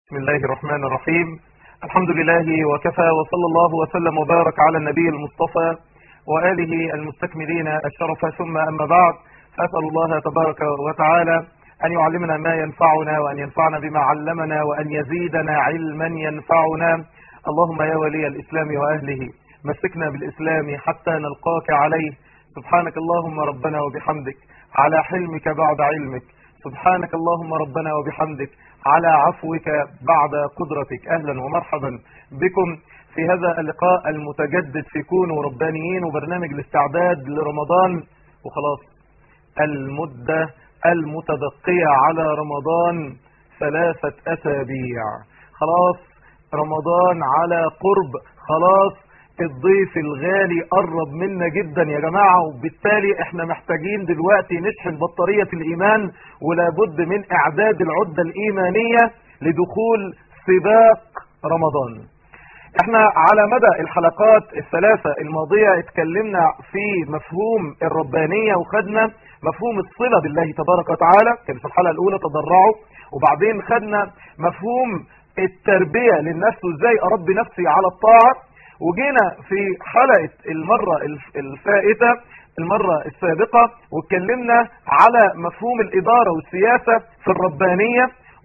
بسم الله الرحمن الرحيم الحمد لله وكفى وصلى الله وسلم وبارك على النبي المصطفى وآله المستكملين الشرف ثم أما بعد فأسأل الله تبارك وتعالى أن يعلمنا ما ينفعنا وأن ينفعنا بما علمنا وأن يزيدنا علما ينفعنا اللهم يا ولي الإسلام وأهله مسكنا بالإسلام حتى نلقاك عليه سبحانك اللهم ربنا وبحمدك على حلمك بعد علمك سبحانك اللهم ربنا وبحمدك على عفوك بعد قدرتك أهلا ومرحبا بكم في هذا اللقاء المتجدد في كونوا ربانيين وبرنامج الاستعداد لرمضان وخلاص المدة المتبقية على رمضان ثلاثة أسابيع خلاص رمضان على قرب خلاص الضيف الغالي قرب منا جدا يا جماعة وبالتالي احنا محتاجين دلوقتي نشحن بطارية الإيمان ولابد من إعداد العدة الإيمانية لدخول سباق رمضان احنا على مدى الحلقات الثلاثة الماضية اتكلمنا في مفهوم الربانية وخدنا مفهوم الصلة بالله تبارك وتعالى كان في الحلقة الأولى تضرعوا وبعدين خدنا مفهوم التربية للنفس وازاي أربي نفسي على الطاعة وجينا في حلقة المرة الفائتة المرة السابقة واتكلمنا على مفهوم الإدارة والسياسة في الربانية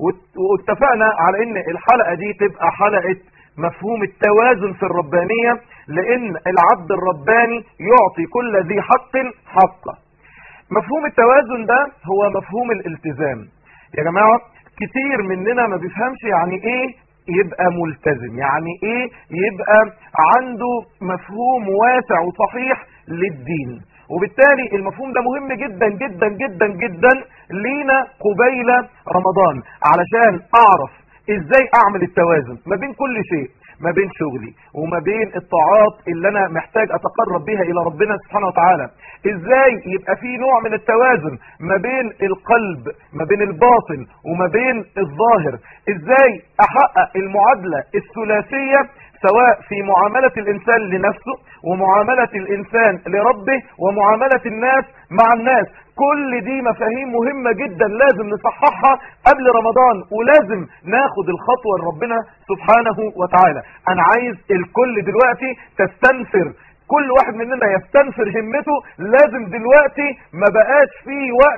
واتفقنا على ان الحلقة دي تبقى حلقة مفهوم التوازن في الربانية لان العبد الرباني يعطي كل ذي حق حقه مفهوم التوازن ده هو مفهوم الالتزام يا جماعة كتير مننا ما بيفهمش يعني ايه يبقى ملتزم يعني ايه يبقى عنده مفهوم واسع وصحيح للدين وبالتالي المفهوم ده مهم جدا جدا جدا جدا لينا قبيل رمضان علشان اعرف ازاي اعمل التوازن ما بين كل شيء ما بين شغلي وما بين الطاعات اللي انا محتاج اتقرب بها الى ربنا سبحانه وتعالى ازاي يبقى في نوع من التوازن ما بين القلب ما بين الباطن وما بين الظاهر ازاي احقق المعادلة الثلاثية سواء في معاملة الإنسان لنفسه ومعاملة الإنسان لربه ومعاملة الناس مع الناس كل دي مفاهيم مهمة جدا لازم نصححها قبل رمضان ولازم ناخد الخطوة لربنا سبحانه وتعالى أنا عايز الكل دلوقتي تستنفر كل واحد مننا يستنفر همته لازم دلوقتي ما بقاش فيه وقت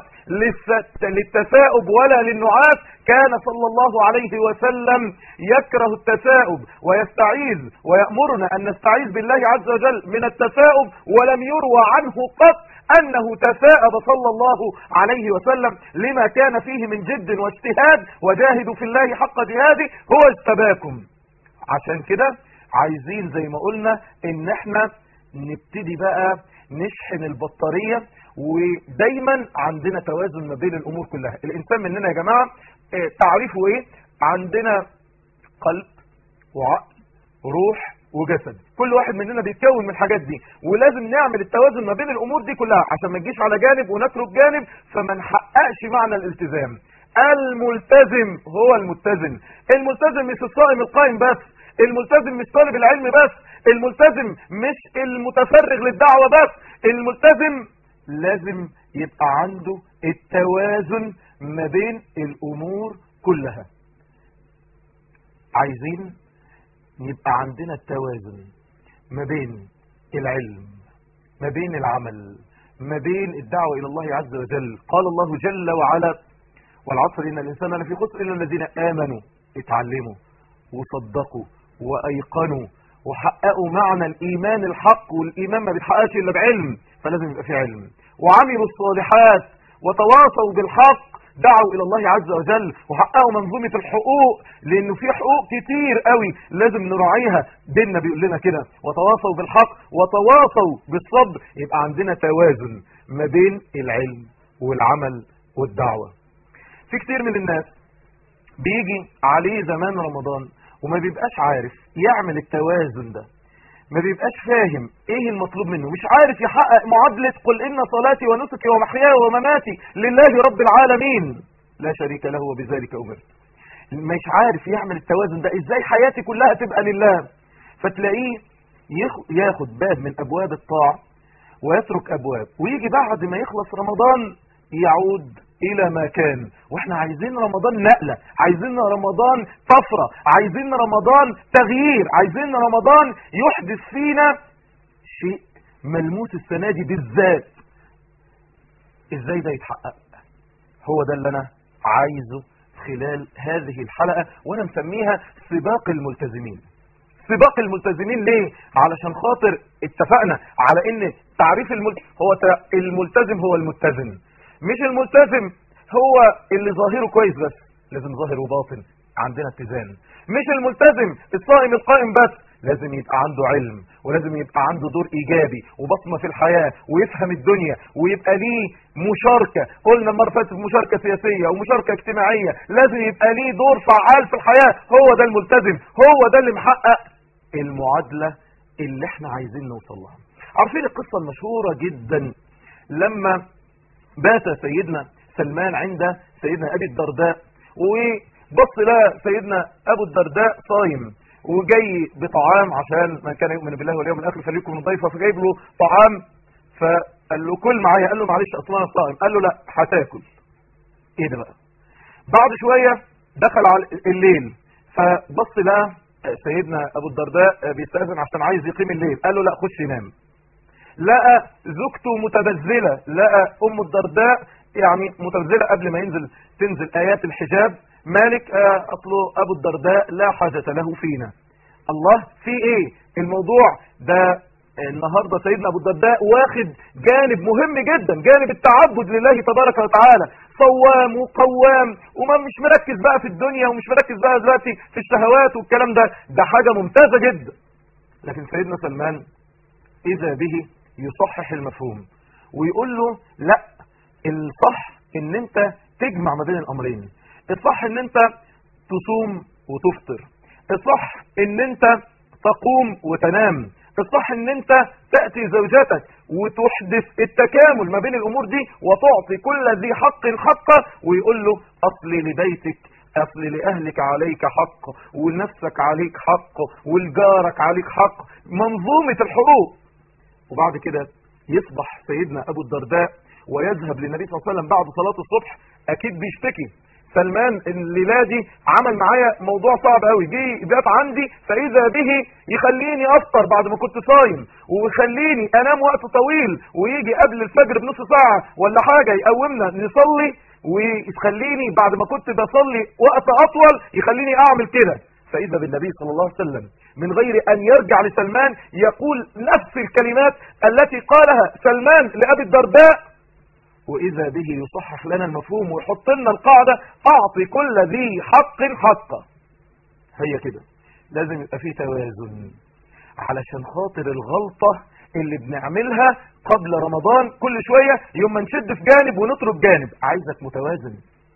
للتثاؤب ولا للنعاس كان صلى الله عليه وسلم يكره التثاؤب ويستعيذ ويأمرنا أن نستعيذ بالله عز وجل من التثاؤب ولم يروى عنه قط أنه تثاءب صلى الله عليه وسلم لما كان فيه من جد واجتهاد وجاهدوا في الله حق جهاده هو اجتباكم عشان كده عايزين زي ما قلنا ان احنا نبتدي بقى نشحن البطارية ودايما عندنا توازن ما بين الامور كلها الانسان مننا يا جماعة اه تعريفه ايه عندنا قلب وعقل روح وجسد كل واحد مننا بيتكون من الحاجات دي ولازم نعمل التوازن ما بين الامور دي كلها عشان ما نجيش على جانب ونترك جانب فما نحققش معنى الالتزام الملتزم هو المتزن الملتزم مش الصائم القائم بس الملتزم مش طالب العلم بس الملتزم مش المتفرغ للدعوة بس الملتزم لازم يبقى عنده التوازن ما بين الامور كلها عايزين يبقى عندنا التوازن ما بين العلم ما بين العمل ما بين الدعوة إلى الله عز وجل قال الله جل وعلا والعصر إن الإنسان لفي خسر إلا الذين آمنوا اتعلموا وصدقوا وأيقنوا وحققوا معنى الإيمان الحق والإيمان ما بيتحققش إلا بعلم فلازم يبقى في علم وعملوا الصالحات وتواصوا بالحق دعوا الى الله عز وجل وحققوا منظومة الحقوق لانه في حقوق كتير قوي لازم نراعيها ديننا بيقول لنا كده وتواصوا بالحق وتواصوا بالصبر يبقى عندنا توازن ما بين العلم والعمل والدعوة في كتير من الناس بيجي عليه زمان رمضان وما بيبقاش عارف يعمل التوازن ده ما بيبقاش فاهم ايه المطلوب منه مش عارف يحقق معادلة قل ان صلاتي ونسكي ومحياي ومماتي لله رب العالمين لا شريك له وبذلك امرت مش عارف يعمل التوازن ده ازاي حياتي كلها تبقى لله فتلاقيه ياخد باب من ابواب الطاعة ويترك ابواب ويجي بعد ما يخلص رمضان يعود الى ما كان واحنا عايزين رمضان نقلة عايزين رمضان طفرة عايزين رمضان تغيير عايزين رمضان يحدث فينا شيء ملموس السنة دي بالذات ازاي ده يتحقق هو ده اللي انا عايزه خلال هذه الحلقة وانا مسميها سباق الملتزمين سباق الملتزمين ليه علشان خاطر اتفقنا على ان تعريف الملتزم هو الملتزم هو المتزن مش الملتزم هو اللي ظاهره كويس بس لازم ظاهر وباطن عندنا اتزان مش الملتزم الصائم القائم بس لازم يبقى عنده علم ولازم يبقى عنده دور ايجابي وبصمه في الحياه ويفهم الدنيا ويبقى ليه مشاركه قلنا المره فاتت مشاركه سياسيه ومشاركه اجتماعيه لازم يبقى ليه دور فعال في الحياه هو ده الملتزم هو ده اللي محقق المعادله اللي احنا عايزين نوصل لها عارفين القصه المشهوره جدا لما بات سيدنا سلمان عند سيدنا ابي الدرداء وبص لها سيدنا ابو الدرداء صايم وجاي بطعام عشان من كان يؤمن بالله واليوم الاخر فليكن من ضيفه فجايب له طعام فقال له كل معايا قال له معلش اصلا انا صائم قال له لا هتاكل ايه ده بقى بعد شويه دخل على الليل فبص لقى سيدنا ابو الدرداء بيستاذن عشان عايز يقيم الليل قال له لا خش ينام لقى زوجته متبذله لقى ام الدرداء يعني متبذله قبل ما ينزل تنزل ايات الحجاب مالك آه اصله ابو الدرداء لا حاجة له فينا الله في ايه الموضوع ده النهاردة سيدنا ابو الدرداء واخد جانب مهم جدا جانب التعبد لله تبارك وتعالى صوام وقوام وما مش مركز بقى في الدنيا ومش مركز بقى دلوقتي في الشهوات والكلام ده ده حاجة ممتازة جدا لكن سيدنا سلمان اذا به يصحح المفهوم ويقول له لا الصح ان انت تجمع ما بين الامرين الصح ان انت تصوم وتفطر الصح ان انت تقوم وتنام الصح ان انت تأتي زوجتك وتحدث التكامل ما بين الامور دي وتعطي كل ذي حق حقه ويقول له اصلي لبيتك اصل لاهلك عليك حق ولنفسك عليك حق ولجارك عليك حق منظومة الحقوق وبعد كده يصبح سيدنا ابو الدرداء ويذهب للنبي صلى الله عليه وسلم بعد صلاة الصبح اكيد بيشتكي سلمان الليله دي عمل معايا موضوع صعب قوي جه بات عندي فاذا به يخليني افطر بعد ما كنت صايم ويخليني انام وقت طويل ويجي قبل الفجر بنص ساعه ولا حاجه يقومنا نصلي ويخليني بعد ما كنت بصلي وقت اطول يخليني اعمل كده فاذا بالنبي صلى الله عليه وسلم من غير ان يرجع لسلمان يقول نفس الكلمات التي قالها سلمان لابي الدرداء وإذا به يصحح لنا المفهوم ويحط لنا القاعدة أعطي كل ذي حق حقه هي كده لازم يبقى فيه توازن علشان خاطر الغلطة اللي بنعملها قبل رمضان كل شوية يوم ما نشد في جانب ونترك جانب عايزك متوازن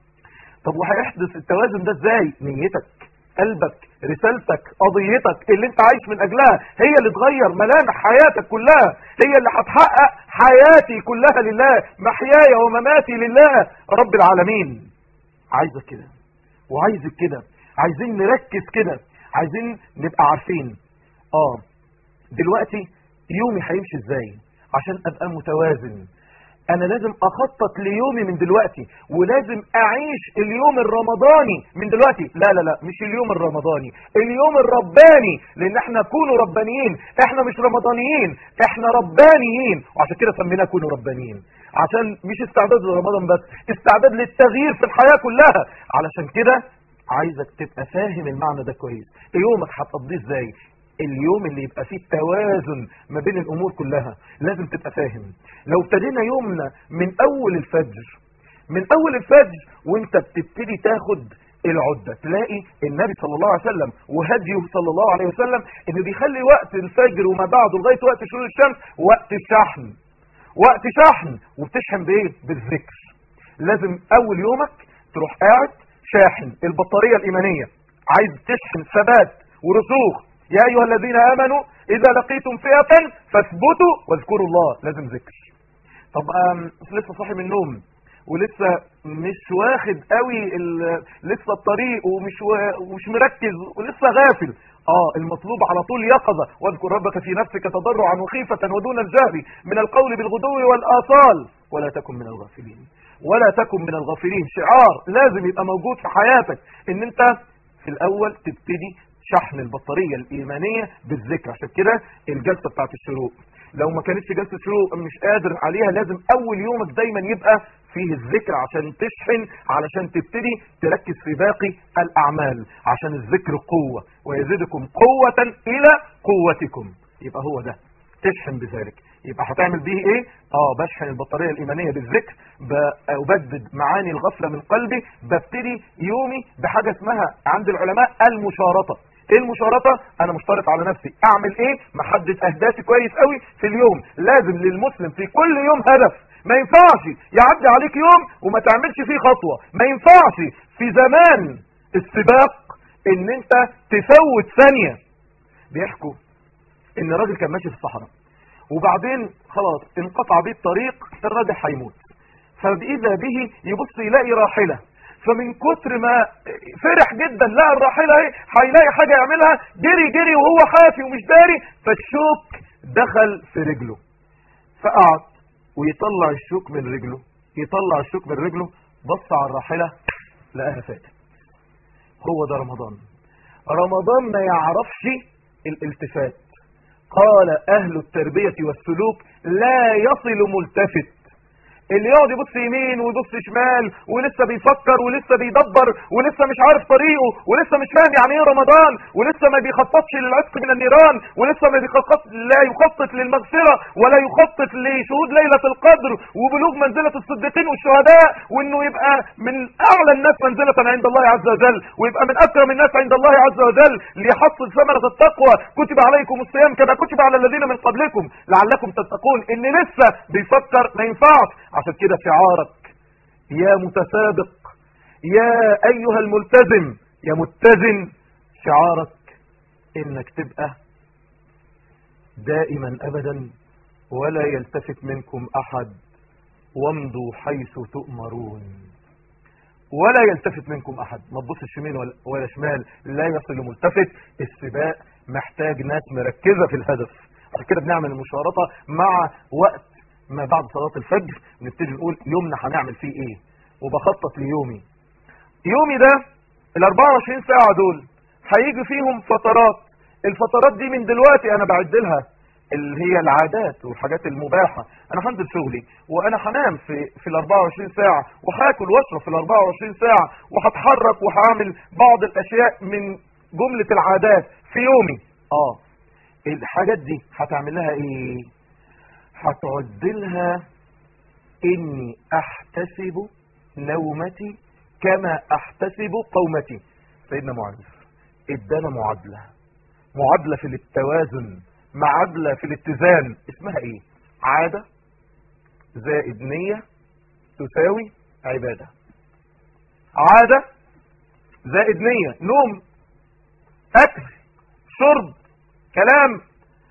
طب وهيحدث التوازن ده ازاي نيتك قلبك رسالتك قضيتك اللي انت عايش من اجلها هي اللي تغير ملامح حياتك كلها هي اللي هتحقق حياتي كلها لله محياي ومماتي لله رب العالمين عايزك كده وعايزك كده عايزين نركز كده عايزين نبقى عارفين اه دلوقتي يومي هيمشي ازاي عشان ابقى متوازن انا لازم اخطط ليومي من دلوقتي ولازم اعيش اليوم الرمضاني من دلوقتي لا لا لا مش اليوم الرمضاني اليوم الرباني لان احنا كونوا ربانيين احنا مش رمضانيين احنا ربانيين وعشان كده سميناه كونوا ربانيين عشان مش استعداد لرمضان بس استعداد للتغيير في الحياة كلها علشان كده عايزك تبقى فاهم المعنى ده كويس يومك هتقضيه ازاي اليوم اللي يبقى فيه توازن ما بين الامور كلها لازم تبقى فاهم لو ابتدينا يومنا من اول الفجر من اول الفجر وانت بتبتدي تاخد العدة تلاقي النبي صلى الله عليه وسلم وهديه صلى الله عليه وسلم انه بيخلي وقت الفجر وما بعده لغاية وقت شروق الشمس وقت الشحن وقت شحن وبتشحن بايه بالذكر لازم اول يومك تروح قاعد شاحن البطارية الايمانية عايز تشحن ثبات ورسوخ يا أيها الذين آمنوا إذا لقيتم فئة فاثبتوا واذكروا الله لازم ذكر طب لسه صاحي من النوم ولسه مش واخد قوي لسه الطريق ومش و... ومش مركز ولسه غافل اه المطلوب على طول يقظة واذكر ربك في نفسك تضرعا وخيفة ودون الجهر من القول بالغدو والآصال ولا تكن من الغافلين ولا تكن من الغافلين شعار لازم يبقى موجود في حياتك ان انت في الاول تبتدي شحن البطارية الايمانية بالذكر عشان كده الجلسة بتاعت الشروق لو ما كانتش جلسة شروق مش قادر عليها لازم اول يومك دايما يبقى فيه الذكر عشان تشحن علشان تبتدي تركز في باقي الاعمال عشان الذكر قوة ويزيدكم قوة الى قوتكم يبقى هو ده تشحن بذلك يبقى هتعمل به ايه اه بشحن البطارية الايمانية بالذكر ببدد معاني الغفلة من قلبي ببتدي يومي بحاجة اسمها عند العلماء المشارطة ايه المشارطة انا مشترط على نفسي اعمل ايه محدد اهدافي كويس قوي في اليوم لازم للمسلم في كل يوم هدف ما ينفعش يعدي عليك يوم وما تعملش فيه خطوة ما ينفعش في زمان السباق ان انت تفوت ثانية بيحكوا ان الراجل كان ماشي في الصحراء وبعدين خلاص انقطع بيه الطريق الراجل هيموت فبإذا به يبص يلاقي راحلة فمن كتر ما فرح جدا لقى الراحلة اهي هيلاقي حاجة يعملها جري جري وهو خافي ومش داري فالشوك دخل في رجله فقعد ويطلع الشوك من رجله يطلع الشوك من رجله بص على الراحلة لقاها فاتت هو ده رمضان رمضان ما يعرفش الالتفات قال أهل التربية والسلوك لا يصل ملتفت اللي يقعد يبص يمين ويبص شمال ولسه بيفكر ولسه بيدبر ولسه مش عارف طريقه ولسه مش فاهم يعني ايه رمضان ولسه ما بيخططش للعتق من النيران ولسه ما بيخطط لا يخطط للمغفرة ولا يخطط لشهود ليلة القدر وبلوغ منزلة الصديقين والشهداء وانه يبقى من اعلى الناس منزلة عند الله عز وجل ويبقى من اكرم الناس عند الله عز وجل ليحصل ثمرة التقوى كتب عليكم الصيام كما كتب على الذين من قبلكم لعلكم تتقون ان لسه بيفكر ما ينفعش عشان كده شعارك يا متسابق يا ايها الملتزم يا متزن شعارك انك تبقى دائما ابدا ولا يلتفت منكم احد وامضوا حيث تؤمرون ولا يلتفت منكم احد ما تبصش يمين ولا, ولا شمال لا يصل ملتفت السباق محتاج ناس مركزة في الهدف عشان كده بنعمل المشارطة مع وقت ما بعد صلاة الفجر نبتدي نقول يومنا هنعمل فيه ايه وبخطط ليومي يومي ده ال 24 ساعة دول هيجي فيهم فترات الفترات دي من دلوقتي انا بعد لها اللي هي العادات والحاجات المباحة انا هنزل شغلي وانا هنام في في ال 24 ساعة وهاكل واشرب في ال 24 ساعة وهتحرك وهعمل بعض الاشياء من جملة العادات في يومي اه الحاجات دي هتعمل لها ايه هتعدلها اني احتسب نومتي كما احتسب قومتي سيدنا معاذ ادانا معادلة معادلة في التوازن معادلة في الاتزان اسمها ايه عادة زائد نية تساوي عبادة عادة زائد نية نوم اكل شرب كلام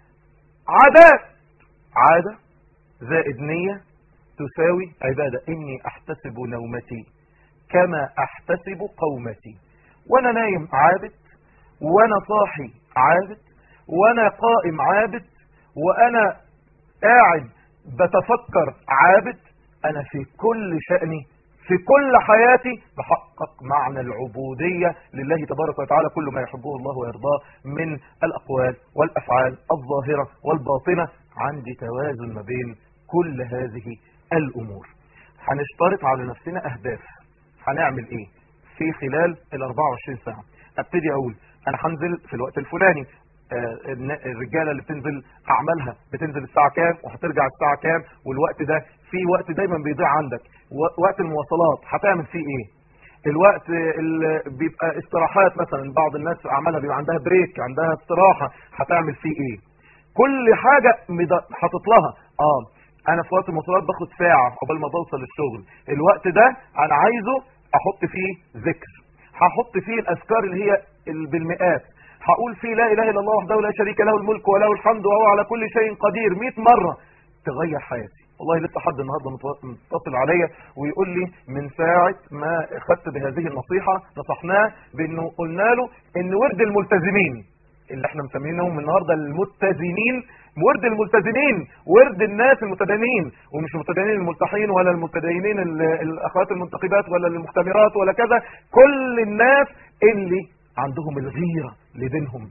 عادات عادة زائد نية تساوي عبادة إني أحتسب نومتي كما أحتسب قومتي وأنا نايم عابد وأنا صاحي عابد وأنا قائم عابد وأنا قاعد بتفكر عابد أنا في كل شأني في كل حياتي بحقق معنى العبودية لله تبارك وتعالى كل ما يحبه الله ويرضاه من الأقوال والأفعال الظاهرة والباطنة عندي توازن ما بين كل هذه الأمور هنشترط على نفسنا أهداف هنعمل إيه في خلال ال 24 ساعة ابتدي أقول أنا هنزل في الوقت الفلاني الرجالة اللي بتنزل أعمالها بتنزل الساعة كام وهترجع الساعة كام والوقت ده في وقت دايما بيضيع عندك وقت المواصلات هتعمل فيه ايه الوقت اللي بيبقى استراحات مثلا بعض الناس اعمالها بيبقى عندها بريك عندها استراحة هتعمل فيه ايه كل حاجة حاطط لها اه انا في وقت المواصلات باخد ساعة قبل ما بوصل الشغل الوقت ده انا عايزه احط فيه ذكر هحط فيه الاذكار اللي هي بالمئات هقول فيه لا اله الا الله وحده لا شريك له الملك وله الحمد وهو على كل شيء قدير 100 مرة تغير حياتي والله لسه حد النهارده متصل عليا ويقول لي من ساعة ما اخذت بهذه النصيحة نصحناه بانه قلنا له ان ورد الملتزمين اللي احنا مسمينهم النهارده المتزنين ورد الملتزمين ورد الناس المتدينين ومش المتدينين الملتحين ولا المتدينين ال- الاخوات المنتقبات ولا المختمرات ولا كذا كل الناس اللي عندهم الغيرة لدينهم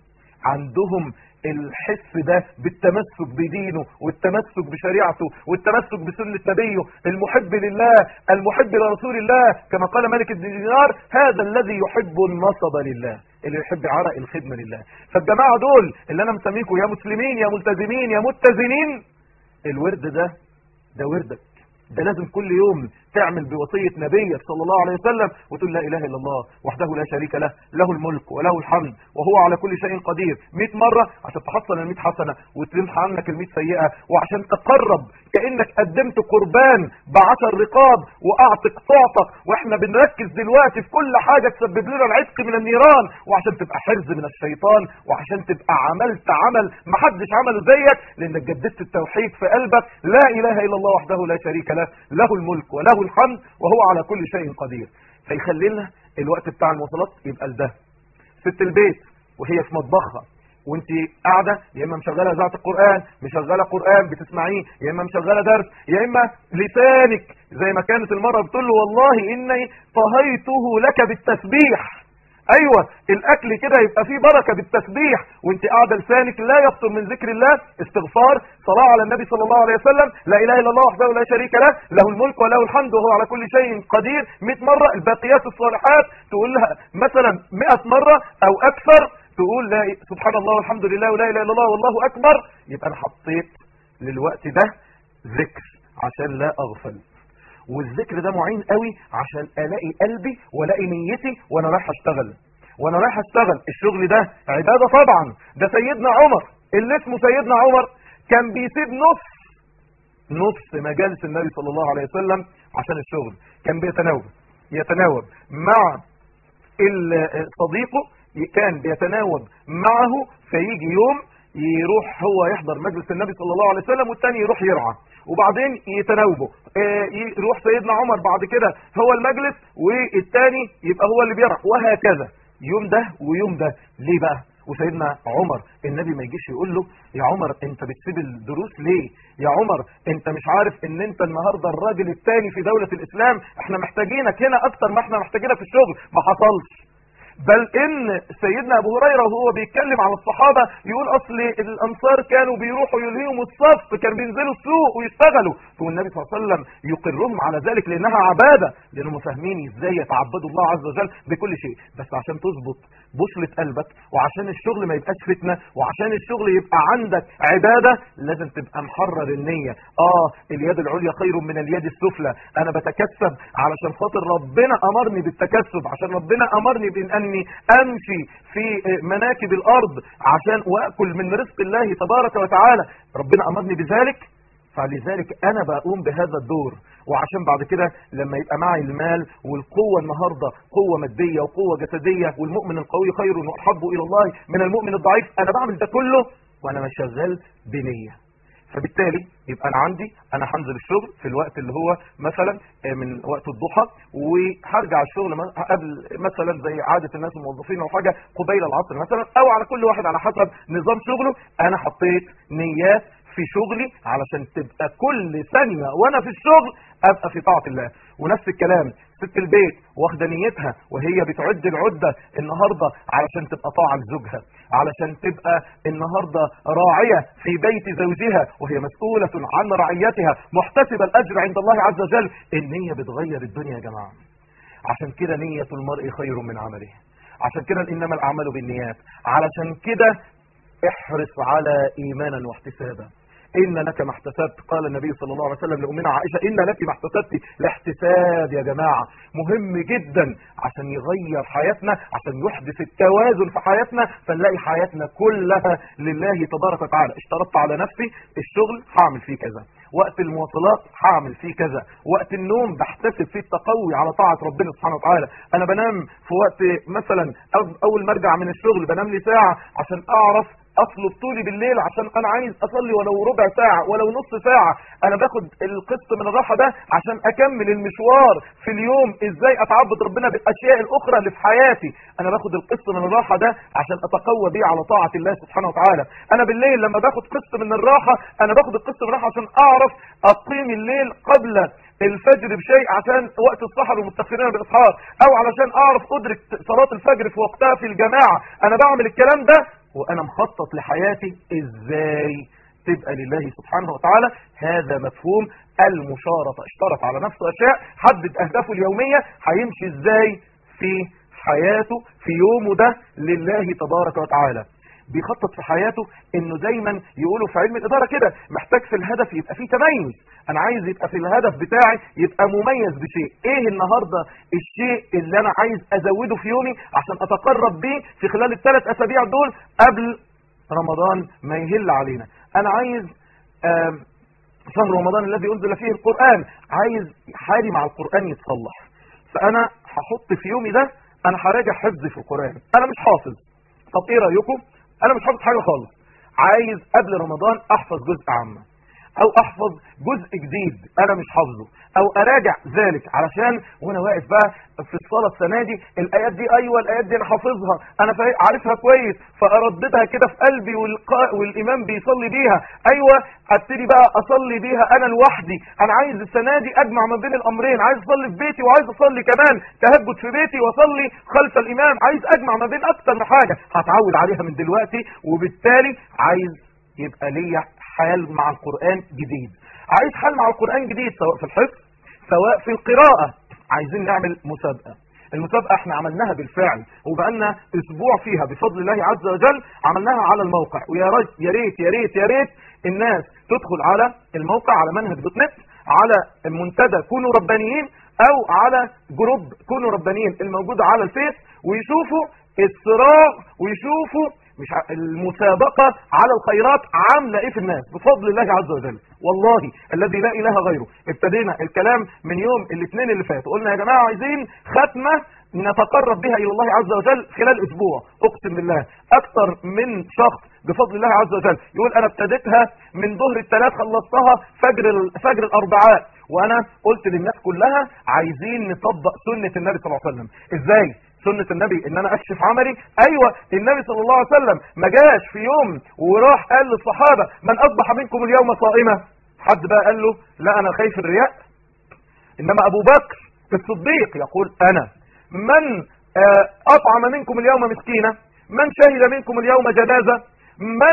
عندهم الحس ده بالتمسك بدينه والتمسك بشريعته والتمسك بسنة نبيه المحب لله المحب لرسول الله كما قال ملك الدينار هذا الذي يحب النصب لله اللي يحب عرق الخدمة لله فالجماعة دول اللي انا مسميكم يا مسلمين يا ملتزمين يا متزنين الورد ده ده وردك ده لازم كل يوم تعمل بوصية نبيك صلى الله عليه وسلم وتقول لا إله إلا الله وحده لا شريك له له الملك وله الحمد وهو على كل شيء قدير 100 مرة عشان تحصل ال 100 حسنة وتمحى عنك ال 100 سيئة وعشان تقرب كأنك قدمت قربان بعشر رقاب وأعتق تعتق وإحنا بنركز دلوقتي في كل حاجة تسبب لنا العتق من النيران وعشان تبقى حرز من الشيطان وعشان تبقى عملت عمل محدش عمله زيك لأنك جددت التوحيد في قلبك لا إله إلا الله وحده لا شريك له له الملك وله الحمد وهو على كل شيء قدير فيخلي لنا الوقت بتاع المواصلات يبقى لده ست البيت وهي في مطبخها وانت قاعده يا اما مشغله اذاعه القران مشغله قران بتسمعيه يا اما مشغله درس يا اما لسانك زي ما كانت المره بتقول له والله اني طهيته لك بالتسبيح ايوه الاكل كده يبقى فيه بركه بالتسبيح وانت قاعده لسانك لا يفطر من ذكر الله استغفار صلاه على النبي صلى الله عليه وسلم لا اله الا الله وحده لا شريك له له الملك وله الحمد وهو على كل شيء قدير 100 مره الباقيات الصالحات تقول لها مثلا 100 مره او اكثر تقول لا سبحان الله والحمد لله ولا اله الا الله والله اكبر يبقى انا حطيت للوقت ده ذكر عشان لا اغفل والذكر ده معين قوي عشان الاقي قلبي والاقي نيتي وانا رايح اشتغل وانا رايح اشتغل الشغل ده عباده طبعا ده سيدنا عمر اللي اسمه سيدنا عمر كان بيسيب نص نص مجالس النبي صلى الله عليه وسلم عشان الشغل كان بيتناوب يتناوب مع ال- صديقه كان بيتناوب معه فيجي يوم يروح هو يحضر مجلس النبي صلى الله عليه وسلم والتاني يروح يرعى وبعدين يتناوبوا آه، يروح سيدنا عمر بعد كده هو المجلس والتاني يبقى هو اللي بيرعى وهكذا يوم ده ويوم ده ليه بقى وسيدنا عمر النبي ما يجيش يقول له يا عمر انت بتسيب الدروس ليه يا عمر انت مش عارف ان انت النهارده الراجل الثاني في دولة الاسلام احنا محتاجينك هنا اكتر ما احنا محتاجينك في الشغل ما حصلش بل ان سيدنا ابو هريره وهو بيتكلم على الصحابه يقول اصل الانصار كانوا بيروحوا يلهيهم الصف كانوا بينزلوا السوق ويشتغلوا والنبي صلى الله عليه وسلم يقرهم على ذلك لانها عباده لانهم فاهمين ازاي يتعبدوا الله عز وجل بكل شيء بس عشان تظبط بوصله قلبك وعشان الشغل ما يبقاش فتنه وعشان الشغل يبقى عندك عباده لازم تبقى محرر النيه اه اليد العليا خير من اليد السفلى انا بتكسب علشان خاطر ربنا امرني بالتكسب عشان ربنا امرني بان اني امشي في مناكب الارض عشان واكل من رزق الله تبارك وتعالى ربنا امرني بذلك فلذلك انا بقوم بهذا الدور وعشان بعد كده لما يبقى معي المال والقوة النهاردة قوة مادية وقوة جسدية والمؤمن القوي خير واحب الى الله من المؤمن الضعيف انا بعمل ده كله وانا مش شغال بنية فبالتالي يبقى انا عندي انا هنزل الشغل في الوقت اللي هو مثلا من وقت الضحى وهرجع الشغل قبل مثلا زي عاده الناس الموظفين او حاجه قبيل العصر مثلا او على كل واحد على حسب نظام شغله انا حطيت نيات في شغلي علشان تبقى كل ثانيه وانا في الشغل ابقى في طاعه الله ونفس الكلام ست البيت واخده نيتها وهي بتعد العده النهارده علشان تبقى طاعه لزوجها علشان تبقى النهارده راعيه في بيت زوجها وهي مسؤوله عن رعيتها محتسبه الاجر عند الله عز وجل النيه بتغير الدنيا يا جماعه عشان كده نيه المرء خير من عمله عشان كده انما الاعمال بالنيات علشان كده احرص على ايمانا واحتسابا إن لك ما احتسبت قال النبي صلى الله عليه وسلم لأمنا عائشة إن لك ما احتسبت الاحتساب يا جماعة مهم جدا عشان يغير حياتنا عشان يحدث التوازن في حياتنا فنلاقي حياتنا كلها لله تبارك وتعالى اشترطت على نفسي الشغل هعمل فيه كذا وقت المواصلات هعمل فيه كذا وقت النوم بحتسب فيه التقوي على طاعة ربنا سبحانه وتعالى انا بنام في وقت مثلا اول ما ارجع من الشغل بنام لي ساعة عشان اعرف اطلب طولي بالليل عشان انا عايز اصلي ولو ربع ساعه ولو نص ساعه انا باخد القسط من الراحه ده عشان اكمل المشوار في اليوم ازاي اتعبد ربنا بالاشياء الاخرى اللي في حياتي انا باخد القسط من الراحه ده عشان اتقوى بيه على طاعه الله سبحانه وتعالى انا بالليل لما باخد قسط من الراحه انا باخد القسط من الراحه عشان اعرف اقيم الليل قبل الفجر بشيء عشان وقت السحر والمستغفرين بالاسحار او علشان اعرف ادرك صلاه الفجر في وقتها في الجماعه انا بعمل الكلام ده وانا مخطط لحياتي ازاي تبقى لله سبحانه وتعالى هذا مفهوم المشارطه اشترط على نفسه اشياء حدد اهدافه اليوميه هيمشي ازاي في حياته في يومه ده لله تبارك وتعالى بيخطط في حياته انه دايما يقولوا في علم الاداره كده محتاج في الهدف يبقى فيه تميز انا عايز يبقى في الهدف بتاعي يبقى مميز بشيء ايه النهارده الشيء اللي انا عايز ازوده في يومي عشان اتقرب بيه في خلال الثلاث اسابيع دول قبل رمضان ما يهل علينا انا عايز شهر رمضان الذي انزل فيه القران عايز حالي مع القران يتصلح فانا هحط في يومي ده انا هراجع حفظي في القران انا مش حافظ طب ايه رايكم انا مش حافظ حاجه خالص عايز قبل رمضان احفظ جزء عامه او احفظ جزء جديد انا مش حافظه او اراجع ذلك علشان وانا واقف بقى في الصلاه السنه دي الايات دي ايوه الايات دي انا حافظها انا عارفها كويس فارددها كده في قلبي والقاء والامام بيصلي بيها ايوه ابتدي بقى اصلي بيها انا لوحدي انا عايز السنه دي اجمع ما بين الامرين عايز اصلي في بيتي وعايز اصلي كمان تهجد في بيتي واصلي خلف الامام عايز اجمع ما بين اكتر من حاجه هتعود عليها من دلوقتي وبالتالي عايز يبقى ليا حال مع القرآن جديد عايز حال مع القرآن جديد سواء في الحفظ سواء في القراءة عايزين نعمل مسابقة المسابقة احنا عملناها بالفعل وبقالنا اسبوع فيها بفضل الله عز وجل عملناها على الموقع ويا ريت يا ريت يا ريت يا ريت الناس تدخل على الموقع على منهج دوت نت على منتدى كونوا ربانيين او على جروب كونوا ربانيين الموجود على الفيس ويشوفوا الصراع ويشوفوا مش المسابقة على الخيرات عاملة ايه في الناس بفضل الله عز وجل والله الذي لا اله غيره ابتدينا الكلام من يوم الاثنين اللي فات قلنا يا جماعة عايزين ختمة نتقرب بها الى الله عز وجل خلال اسبوع اقسم بالله اكثر من شخص بفضل الله عز وجل يقول انا ابتديتها من ظهر الثلاث خلصتها فجر فجر الاربعاء وانا قلت للناس كلها عايزين نطبق سنة النبي صلى الله عليه وسلم ازاي سنة النبي ان انا اكشف عملي ايوه النبي صلى الله عليه وسلم ما جاش في يوم وراح قال للصحابة من اصبح منكم اليوم صائمة حد بقى قال له لا انا خايف الرياء انما ابو بكر الصديق يقول انا من اطعم منكم اليوم مسكينة من شهد منكم اليوم جنازة من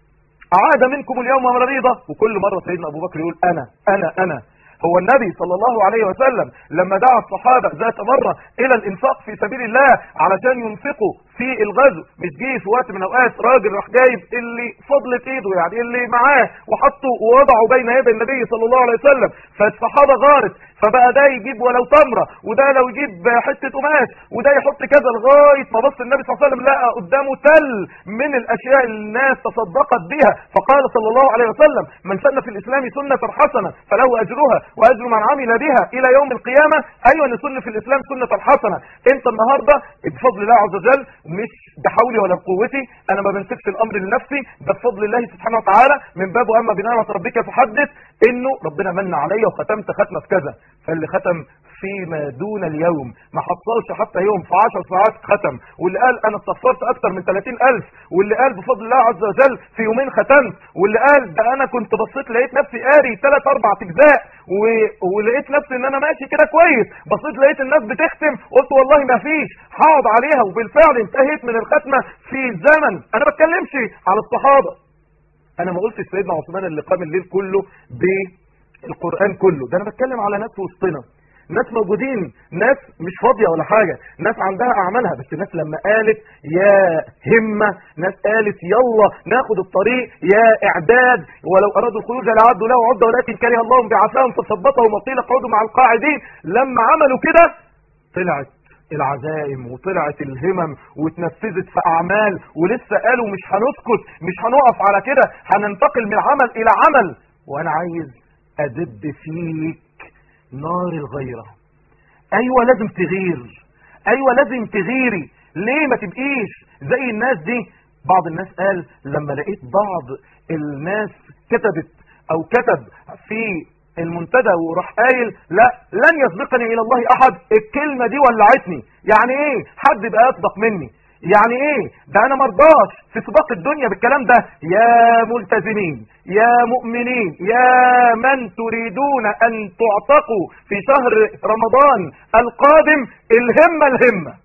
عاد منكم اليوم مريضة وكل مرة سيدنا ابو بكر يقول انا انا انا هو النبي صلى الله عليه وسلم لما دعا الصحابة ذات مرة الى الانفاق في سبيل الله علشان ينفقوا في الغزو مش جه في وقت من الاوقات راجل راح جايب اللي فضلت ايده يعني اللي معاه وحطه ووضعه بين يدي النبي صلى الله عليه وسلم فالصحابة غارت فبقى ده يجيب ولو تمرة وده لو يجيب حتة قماش وده يحط كذا لغاية ما بص النبي صلى الله عليه وسلم لقى قدامه تل من الاشياء اللي الناس تصدقت بها فقال صلى الله عليه وسلم من سن في الاسلام سنة حسنة فله اجرها واجر من عمل بها الى يوم القيامة ايوه نسن في الاسلام سنة حسنة انت النهاردة بفضل الله عز وجل مش بحولي ولا بقوتي انا ما بنسبش الامر لنفسي ده بفضل الله سبحانه وتعالى من باب اما بنعمة ربك فحدث انه ربنا من عليا وختمت ختمة في كذا فاللي ختم فيما دون اليوم ما حصلش حتى يوم في 10 ساعات ختم واللي قال انا استغفرت اكتر من 30000 واللي قال بفضل الله عز وجل في يومين ختمت واللي قال ده انا كنت بصيت لقيت نفسي قاري 3 4 اجزاء و... ولقيت نفسي ان انا ماشي كده كويس بصيت لقيت الناس بتختم قلت والله ما فيش هقعد عليها وبالفعل انتهيت من الختمه في زمن انا بتكلمش على الصحابه انا ما قلتش سيدنا عثمان اللي قام الليل كله بالقران كله ده انا بتكلم على ناس وسطنا ناس موجودين ناس مش فاضية ولا حاجة ناس عندها أعمالها بس ناس لما قالت يا همة ناس قالت يلا ناخد الطريق يا إعداد ولو أرادوا الخروج لعدوا له عدة ولكن كره الله بعثاهم فثبتهم وقيل اقعدوا مع القاعدين لما عملوا كده طلعت العزائم وطلعت الهمم واتنفذت في أعمال ولسه قالوا مش هنسكت مش هنقف على كده هننتقل من عمل إلى عمل وأنا عايز أدب فيك نار الغيرة ايوه لازم تغير ايوه لازم تغيري ليه ما تبقيش زي الناس دي بعض الناس قال لما لقيت بعض الناس كتبت او كتب في المنتدى وراح قايل لا لن يسبقني الى الله احد الكلمة دي ولعتني يعني ايه حد يبقى يسبق مني يعني ايه ده انا مرضاش في سباق الدنيا بالكلام ده يا ملتزمين يا مؤمنين يا من تريدون ان تعتقوا في شهر رمضان القادم الهمة الهمة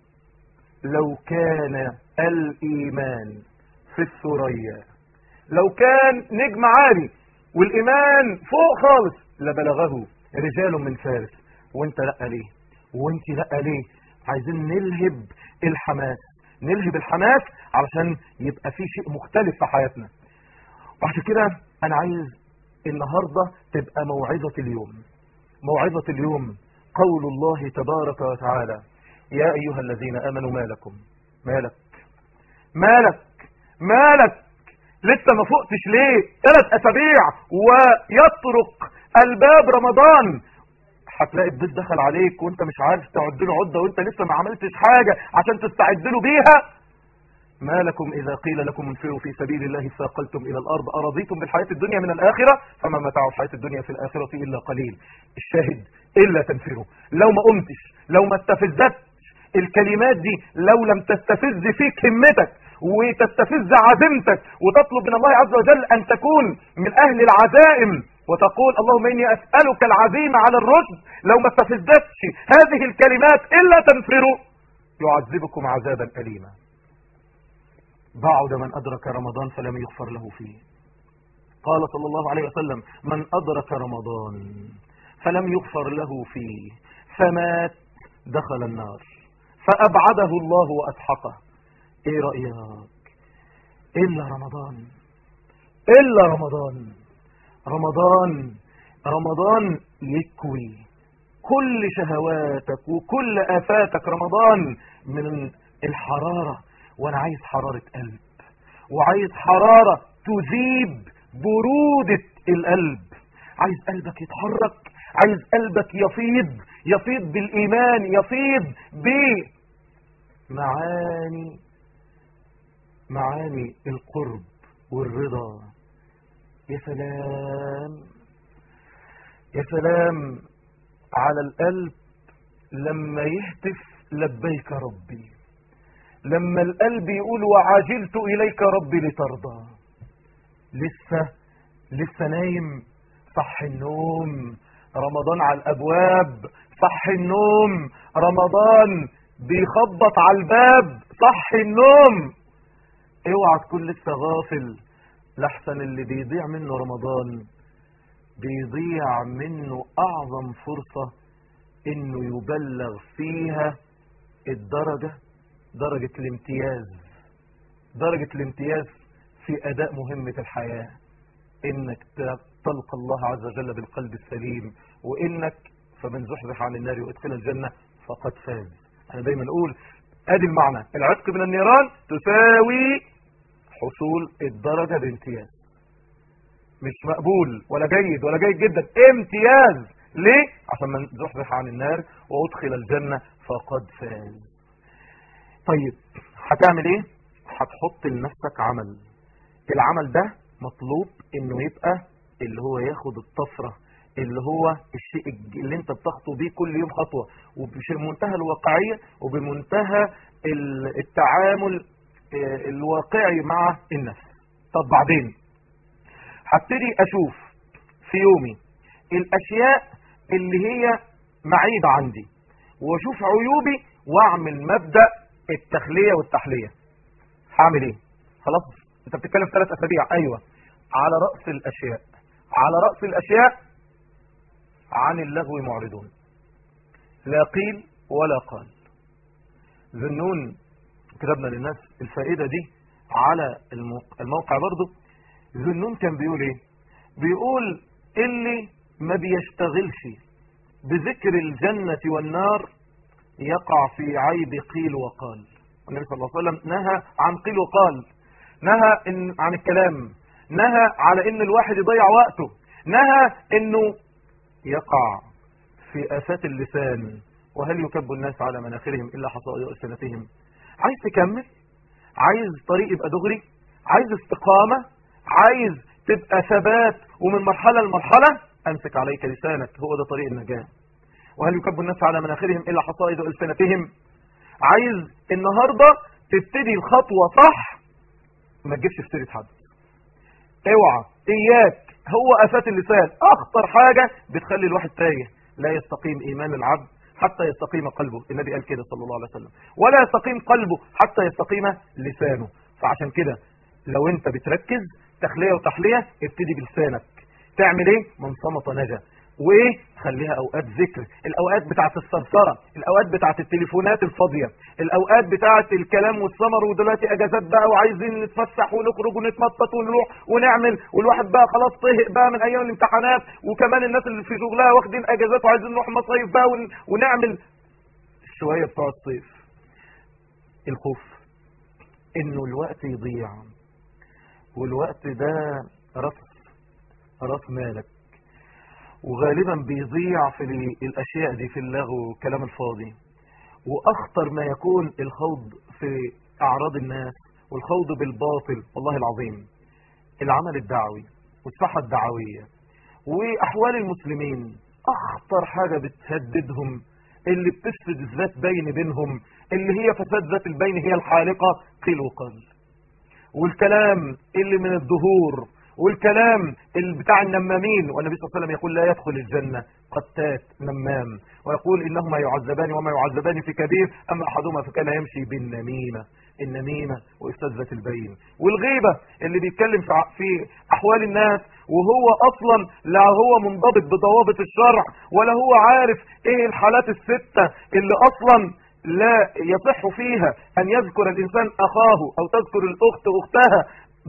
لو كان الايمان في الثريا لو كان نجم عالي والايمان فوق خالص لبلغه رجال من فارس وانت لا ليه وانت لا ليه عايزين نلهب الحماس نلهب الحماس علشان يبقى في شيء مختلف في حياتنا وعشان كده انا عايز النهاردة تبقى موعظة اليوم موعظة اليوم قول الله تبارك وتعالى يا ايها الذين امنوا ما لكم مالك مالك مالك لسه ما فقتش ليه ثلاث اسابيع ويطرق الباب رمضان هتلاقي الضيف دخل عليك وانت مش عارف تعد له عده وانت لسه ما عملتش حاجه عشان تستعد له بيها ما لكم اذا قيل لكم انفروا في سبيل الله ثاقلتم الى الارض ارضيتم بالحياه الدنيا من الاخره فما متاع الحياه الدنيا في الاخره الا قليل الشاهد الا تنفروا لو ما قمتش لو ما استفزتش الكلمات دي لو لم تستفز فيك همتك وتستفز عزيمتك وتطلب من الله عز وجل ان تكون من اهل العزائم وتقول اللهم إني أسألك العزيمة على الرشد لو ما استفزتش هذه الكلمات إلا تنفروا يعذبكم عذابا أليما بعد من أدرك رمضان فلم يغفر له فيه قال صلى الله عليه وسلم من أدرك رمضان فلم يغفر له فيه فمات دخل النار فأبعده الله وأسحقه ايه رأيك إلا رمضان إلا رمضان رمضان رمضان يكوي كل شهواتك وكل آفاتك رمضان من الحرارة وانا عايز حرارة قلب وعايز حرارة تذيب برودة القلب عايز قلبك يتحرك عايز قلبك يفيض يفيض بالإيمان يفيض بمعاني معاني القرب والرضا يا سلام يا سلام على القلب لما يهتف لبيك ربي لما القلب يقول وعجلت إليك ربي لترضى لسه لسه نايم صح النوم رمضان على الأبواب صح النوم رمضان بيخبط على الباب صح النوم اوعى تكون لسه غافل لحسن اللي بيضيع منه رمضان بيضيع منه اعظم فرصة انه يبلغ فيها الدرجة درجة الامتياز درجة الامتياز في اداء مهمة الحياة انك تلقى الله عز وجل بالقلب السليم وانك فمن زحزح عن النار وادخل الجنة فقد فاز انا دايما اقول ادي المعنى العتق من النيران تساوي حصول الدرجة بامتياز مش مقبول ولا جيد ولا جيد جدا امتياز ليه عشان من زحزح عن النار وادخل الجنة فقد فاز طيب هتعمل ايه هتحط لنفسك عمل العمل ده مطلوب انه يبقى اللي هو ياخد الطفرة اللي هو الشيء اللي انت بتخطو بيه كل يوم خطوة وبمنتهى الواقعية وبمنتهى التعامل الواقعي مع النفس طب بعدين هبتدي اشوف في يومي الاشياء اللي هي معيبة عندي واشوف عيوبي واعمل مبدأ التخلية والتحلية هعمل ايه خلاص انت بتتكلم في ثلاث اسابيع ايوه على رأس الاشياء على رأس الاشياء عن اللغو معرضون لا قيل ولا قال ذنون كتبنا للناس الفائدة دي على الموقع برضو ذنون كان بيقول ايه بيقول اللي ما بيشتغلش بذكر الجنة والنار يقع في عيب قيل وقال النبي صلى الله عليه وسلم نهى عن قيل وقال نهى إن عن الكلام نهى على ان الواحد يضيع وقته نهى انه يقع في آفات اللسان وهل يكب الناس على مناخرهم إلا حصائد ألسنتهم عايز تكمل عايز طريق يبقى دغري عايز استقامة عايز تبقى ثبات ومن مرحلة لمرحلة امسك عليك لسانك هو ده طريق النجاة وهل يكب الناس على مناخرهم إلا حصائد ألسنتهم عايز النهاردة تبتدي الخطوة صح ما تجيبش في سيرة حد اوعى اياك هو افات اللسان اخطر حاجة بتخلي الواحد تايه لا يستقيم ايمان العبد حتى يستقيم قلبه النبي قال كده صلى الله عليه وسلم ولا يستقيم قلبه حتى يستقيم لسانه فعشان كده لو انت بتركز تخلية وتحلية ابتدي بلسانك تعمل ايه من صمت نجا وايه خليها اوقات ذكر الاوقات بتاعت الثرثره الاوقات بتاعت التليفونات الفاضيه الاوقات بتاعت الكلام والسمر ودلوقتي اجازات بقى وعايزين نتفسح ونخرج ونتنطط ونروح ونعمل والواحد بقى خلاص طهق بقى من ايام الامتحانات وكمان الناس اللي في شغلها واخدين اجازات وعايزين نروح مصايف بقى ون... ونعمل شويه بتوع الصيف الخوف انه الوقت يضيع والوقت ده راس راس مالك وغالبا بيضيع في الأشياء دي في اللغو والكلام الفاضي وأخطر ما يكون الخوض في أعراض الناس والخوض بالباطل والله العظيم العمل الدعوي والصحة الدعوية وأحوال المسلمين أخطر حاجة بتهددهم اللي بتفسد الذات بين بينهم اللي هي فساد ذات البين هي الحالقة قيل وقال والكلام اللي من الظهور والكلام بتاع النمامين والنبي صلى الله عليه وسلم يقول لا يدخل الجنة قتات نمام ويقول إنهما يعذبان وما يعذبان في كبير أما أحدهما فكان يمشي بالنميمة النميمة وإفساد ذات البين والغيبة اللي بيتكلم في أحوال الناس وهو أصلا لا هو منضبط بضوابط الشرع ولا هو عارف إيه الحالات الستة اللي أصلا لا يصح فيها أن يذكر الإنسان أخاه أو تذكر الأخت أختها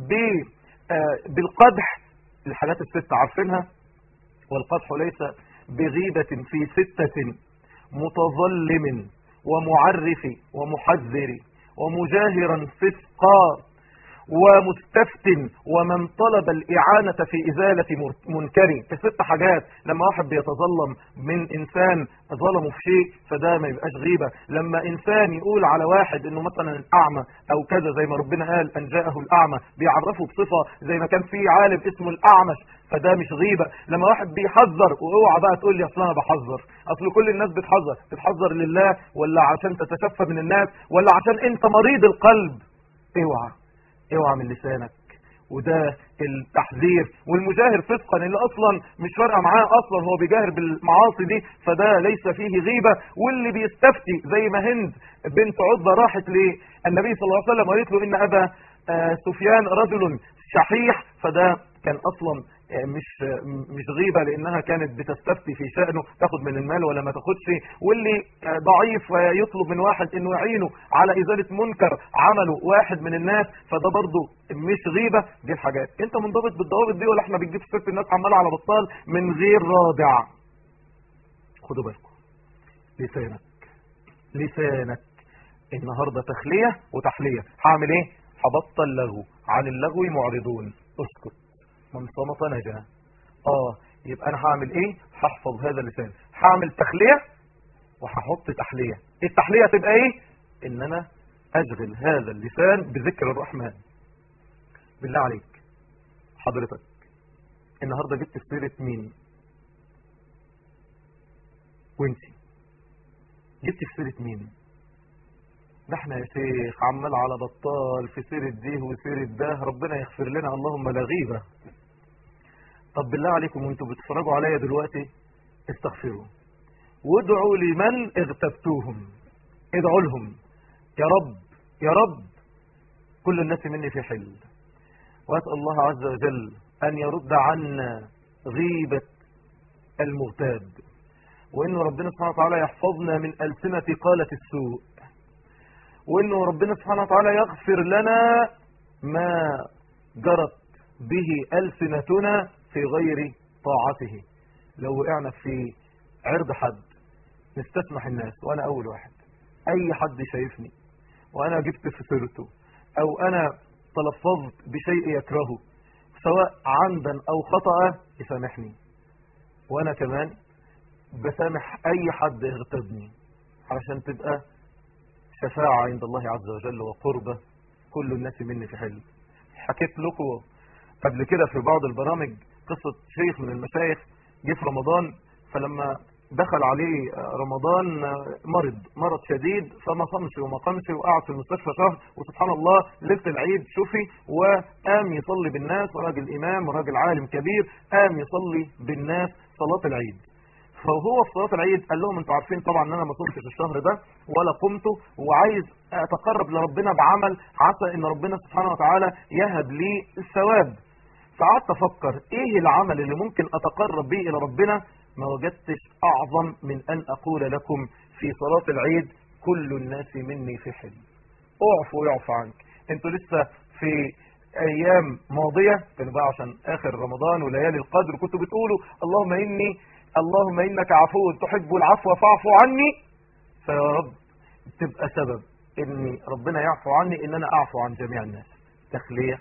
بالقدح الحاجات الستة عارفينها والقدح ليس بغيبة في ستة متظلم ومعرف ومحذر ومجاهرا فسقا ومستفت ومن طلب الإعانة في إزالة منكر الست حاجات لما واحد بيتظلم من إنسان ظلمه في شيء فده ما يبقاش غيبة لما إنسان يقول على واحد إنه مثلا أعمى أو كذا زي ما ربنا قال أن جاءه الأعمى بيعرفه بصفة زي ما كان في عالم اسمه الأعمش فده مش غيبة لما واحد بيحذر واوعى بقى تقول لي اصل انا بحذر اصل كل الناس بتحذر بتحذر لله ولا عشان تتشفى من الناس ولا عشان انت مريض القلب اوعى اوعى من لسانك وده التحذير والمجاهر فسقا اللي اصلا مش فارقه معاه اصلا هو بيجاهر بالمعاصي دي فده ليس فيه غيبه واللي بيستفتي زي ما هند بنت عتبه راحت للنبي صلى الله عليه وسلم وقالت له ان ابا سفيان رجل شحيح فده كان اصلا مش مش غيبة لانها كانت بتستفتي في شأنه تاخد من المال ولا ما تاخدش واللي ضعيف ويطلب من واحد انه يعينه على ازالة منكر عمله واحد من الناس فده برضه مش غيبة دي الحاجات انت منضبط بالضوابط دي ولا احنا بنجيب سيره الناس عماله على بطال من غير رادع خدوا بالكم لسانك لسانك النهاردة تخلية وتحلية هعمل ايه هبطل لغو عن اللغو معرضون اسكت من صمت نجا اه يبقى انا هعمل ايه هحفظ هذا اللسان هعمل تخلية وهحط تحلية التحلية تبقى ايه ان انا اشغل هذا اللسان بذكر الرحمن بالله عليك حضرتك النهاردة جبت في سيرة مين وانتي جبت في سيرة مين ده احنا يا شيخ عمال على بطال في سيرة دي وسيرة ده ربنا يغفر لنا اللهم لا غيبة طب بالله عليكم وانتوا بتتفرجوا عليا دلوقتي استغفروا وادعوا لمن اغتبتوهم ادعوا لهم يا رب يا رب كل الناس مني في حل واسأل الله عز وجل أن يرد عنا غيبة المغتاب وإن ربنا سبحانه وتعالى يحفظنا من ألسنة قالة السوء وإنه ربنا سبحانه وتعالى يغفر لنا ما جرت به ألسنتنا في غير طاعته لو وقعنا في عرض حد نستسمح الناس وأنا أول واحد أي حد شايفني وأنا جبت في سيرته أو أنا تلفظت بشيء يكرهه سواء عمدا أو خطأ يسامحني وأنا كمان بسامح أي حد يغتبني علشان تبقى شفاعة عند الله عز وجل وقربة كل الناس مني في حلم حكيت لكم قبل كده في بعض البرامج قصة شيخ من المشايخ جه في رمضان فلما دخل عليه رمضان مرض مرض شديد فما صمش وما قامش وقعد في المستشفى شهر وسبحان الله ليله العيد شفي وقام يصلي بالناس وراجل امام وراجل عالم كبير قام يصلي بالناس صلاه العيد فهو في صلاه العيد قال لهم انتوا عارفين طبعا ان انا ما صمتش الشهر ده ولا قمت وعايز اتقرب لربنا بعمل عسى ان ربنا سبحانه وتعالى يهب لي الثواب فقعدت افكر ايه العمل اللي ممكن اتقرب به الى ربنا ما وجدتش اعظم من ان اقول لكم في صلاة العيد كل الناس مني في حلم اعفو ويعفو عنك انتوا لسه في ايام ماضية كانوا بقى عشان اخر رمضان وليالي القدر كنتوا بتقولوا اللهم اني اللهم انك عفو تحب العفو فاعفو عني فيا رب تبقى سبب ان ربنا يعفو عني ان انا اعفو عن جميع الناس تخلية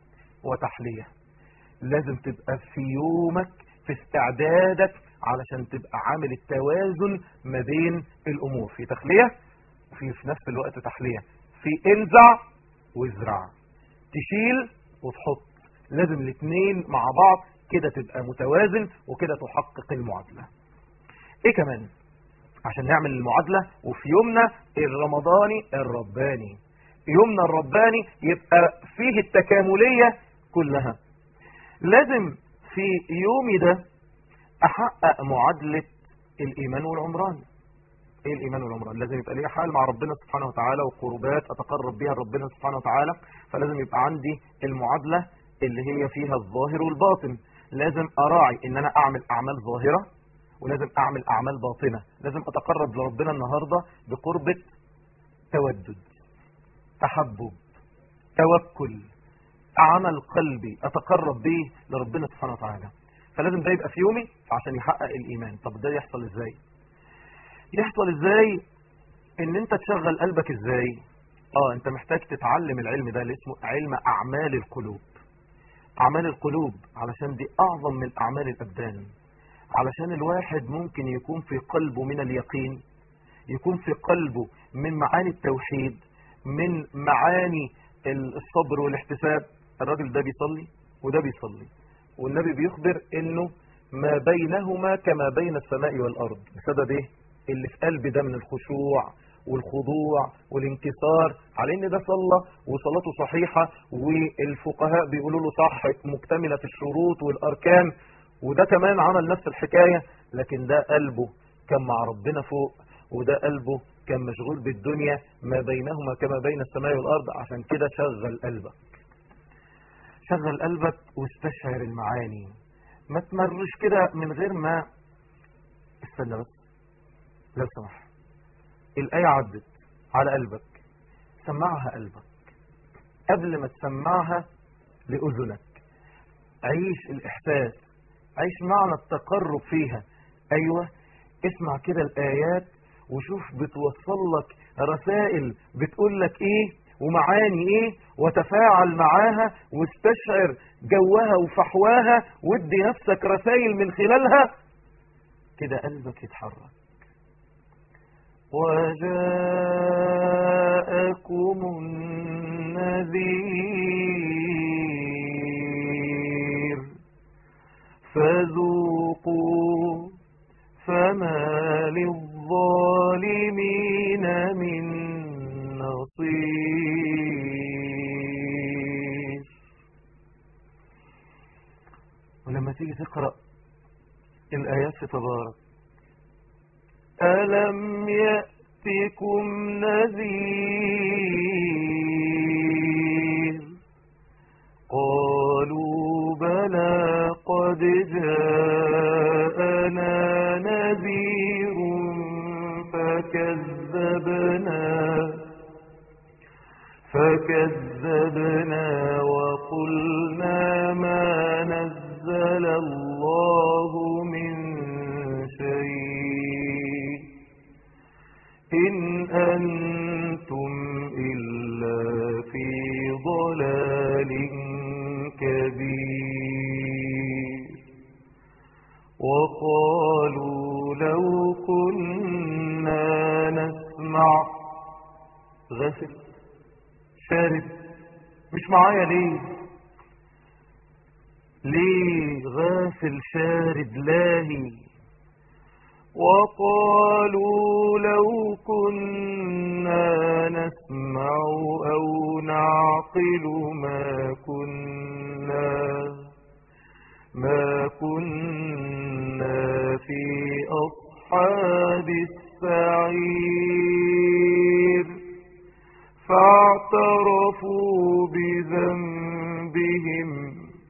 وتحلية لازم تبقى في يومك في استعدادك علشان تبقى عامل التوازن ما بين الامور في تخلية وفي في نفس الوقت تحلية في انزع وازرع تشيل وتحط لازم الاثنين مع بعض كده تبقى متوازن وكده تحقق المعادلة ايه كمان عشان نعمل المعادلة وفي يومنا الرمضاني الرباني يومنا الرباني يبقى فيه التكاملية كلها لازم في يومي ده احقق معادلة الايمان والعمران ايه الايمان والعمران لازم يبقى لي حال مع ربنا سبحانه وتعالى وقربات اتقرب بها لربنا سبحانه وتعالى فلازم يبقى عندي المعادلة اللي هي فيها الظاهر والباطن لازم اراعي ان انا اعمل اعمال ظاهرة ولازم اعمل اعمال باطنة لازم اتقرب لربنا النهاردة بقربة تودد تحبب توكل عمل قلبي اتقرب به لربنا سبحانه وتعالى فلازم ده يبقى في يومي عشان يحقق الايمان طب ده يحصل ازاي يحصل ازاي ان انت تشغل قلبك ازاي اه انت محتاج تتعلم العلم ده اللي اسمه علم اعمال القلوب اعمال القلوب علشان دي اعظم من اعمال الابدان علشان الواحد ممكن يكون في قلبه من اليقين يكون في قلبه من معاني التوحيد من معاني الصبر والاحتساب الراجل ده بيصلي وده بيصلي والنبي بيخبر انه ما بينهما كما بين السماء والارض بسبب ايه اللي في قلب ده من الخشوع والخضوع والانكسار على ان ده صلى وصلاته صحيحة والفقهاء بيقولوا له صح مكتملة الشروط والاركان وده كمان عمل نفس الحكاية لكن ده قلبه كان مع ربنا فوق وده قلبه كان مشغول بالدنيا ما بينهما كما بين السماء والارض عشان كده شغل قلبك شغل قلبك واستشعر المعاني ما تمرش كده من غير ما استنى بس لو سمح الآية عدت على قلبك سمعها قلبك قبل ما تسمعها لأذنك عيش الإحساس عيش معنى التقرب فيها أيوة اسمع كده الآيات وشوف بتوصل لك رسائل بتقول لك ايه ومعاني ايه وتفاعل معاها واستشعر جوها وفحواها وادي نفسك رسائل من خلالها كده قلبك يتحرك وجاءكم النذير فذوقوا فما للظالمين من نصير ولما تيجي تقرأ الآيات في تبارك ألم يأتكم نذير قالوا بلى قد جاءنا نذير فكذبنا فكذبنا وقلنا ما نزل الله من شيء إن أنتم إلا في ضلال كبير وقالوا لو كنا نسمع غفل شارب مش معايا ليه ليه غافل شارد لاهي وقالوا لو كنا نسمع أو نعقل ما كنا ما كنا في أصحاب السعير فاعترفوا بذنبهم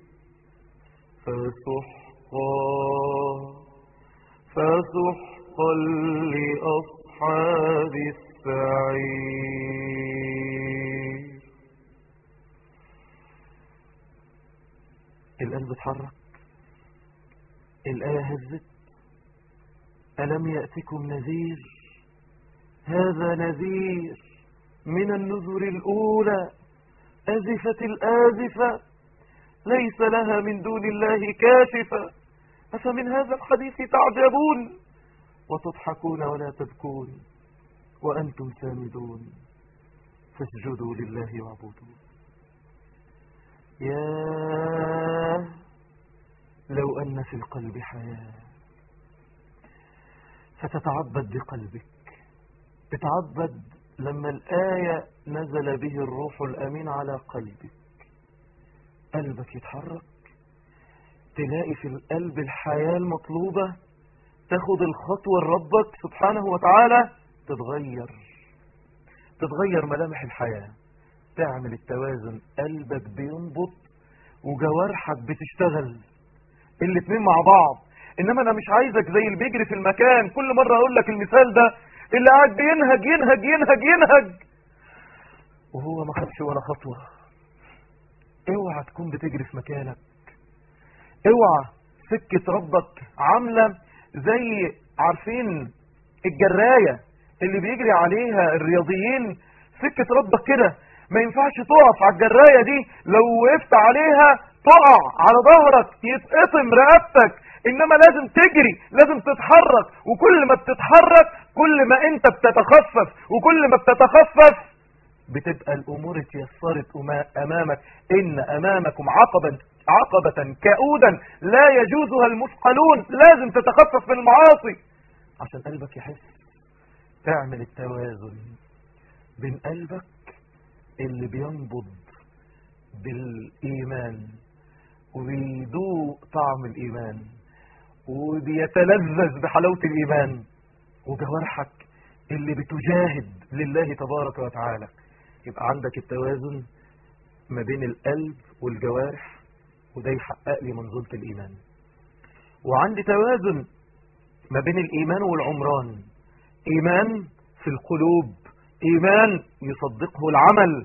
فسحقا فسحقا لأصحاب السعير القلب اتحرك الآية هزت ألم يأتكم نذير هذا نذير من النذر الأولى أزفت الآزفة ليس لها من دون الله كاشفة أفمن هذا الحديث تعجبون وتضحكون ولا تبكون وأنتم سامدون فاسجدوا لله واعبدوا يا لو أن في القلب حياة فتتعبد بقلبك تتعبد لما الآية نزل به الروح الأمين على قلبك قلبك يتحرك تلاقي في القلب الحياة المطلوبة تاخد الخطوة لربك سبحانه وتعالى تتغير تتغير ملامح الحياة تعمل التوازن قلبك بينبض وجوارحك بتشتغل الاتنين مع بعض انما انا مش عايزك زي اللي بيجري في المكان كل مرة اقول لك المثال ده اللي قاعد بينهج ينهج ينهج ينهج وهو ما خدش ولا خطوة اوعى تكون بتجري في مكانك اوعى سكة ربك عاملة زي عارفين الجراية اللي بيجري عليها الرياضيين سكة ربك كده ما ينفعش تقف على الجراية دي لو وقفت عليها تقع على ظهرك يتقطم رقبتك انما لازم تجري لازم تتحرك وكل ما بتتحرك كل ما انت بتتخفف وكل ما بتتخفف بتبقى الامور اتيسرت امامك ان امامكم عقبا عقبة كؤودا لا يجوزها المثقلون لازم تتخفف من المعاصي عشان قلبك يحس تعمل التوازن بين قلبك اللي بينبض بالإيمان وبيدوق طعم الإيمان وبيتلذذ بحلاوة الإيمان وجوارحك اللي بتجاهد لله تبارك وتعالى يبقى عندك التوازن ما بين القلب والجوارح وده يحقق لي منظومة الإيمان وعندي توازن ما بين الإيمان والعمران إيمان في القلوب إيمان يصدقه العمل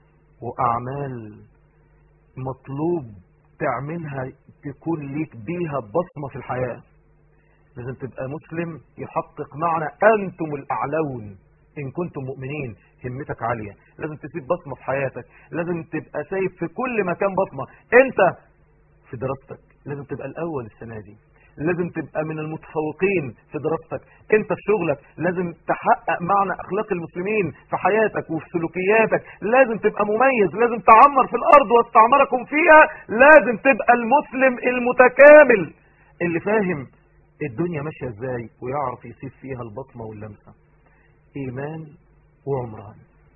وأعمال مطلوب تعملها تكون ليك بيها بصمة في الحياة لازم تبقى مسلم يحقق معنى أنتم الأعلون إن كنتم مؤمنين همتك عالية لازم تسيب بصمة في حياتك لازم تبقى سايب في كل مكان بصمة انت في دراستك لازم تبقى الأول السنة دي لازم تبقى من المتفوقين في دراستك انت في شغلك لازم تحقق معنى اخلاق المسلمين في حياتك وفي سلوكياتك لازم تبقى مميز لازم تعمر في الارض واستعمركم فيها لازم تبقى المسلم المتكامل اللي فاهم الدنيا ماشية ازاي ويعرف يسيب فيها البطمة واللمسة ايمان وعمران